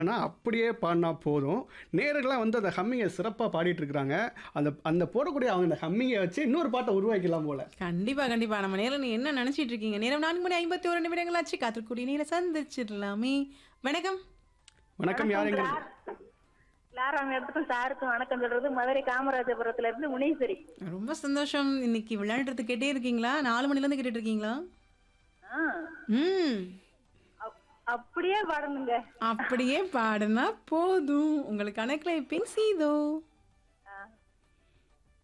ஆனா அப்படியே பாடினா போதும் நேர்கள்லாம் வந்து அந்த ஹம்மிங்கை சிறப்பாக பாடிட்டு இருக்கிறாங்க அந்த அந்த போடக்கூடிய அவங்க அந்த ஹம்மிங்கை வச்சு இன்னொரு பாட்டை உருவாக்கலாம் போல கண்டிப்பா கண்டிப்பா நம்ம நேரம் நீ என்ன நினைச்சிட்டு இருக்கீங்க நேரம் நான்கு மணி ஐம்பத்தி ஒரு நிமிடங்கள் ஆச்சு காத்திருக்கூடிய நேர சந்திச்சிடலாமே வணக்கம் வணக்கம் யாருங்க லாராங்க இடத்துக்கும் சாருக்கும் வணக்கம் சொல்றது மதுரை காமராஜபுரத்துல இருந்து முனீஸ்வரி ரொம்ப சந்தோஷம் இன்னைக்கு விளையாடுறது கேட்டே இருக்கீங்களா நாலு மணில இருந்து கேட்டுட்டு இருக்கீங்களா ஆ, ம் அப்- அப்படியே பாடணுங்க அப்படியே பாடுனா போதும் உங்களுக்கான கிளைப்பிங் சீதோ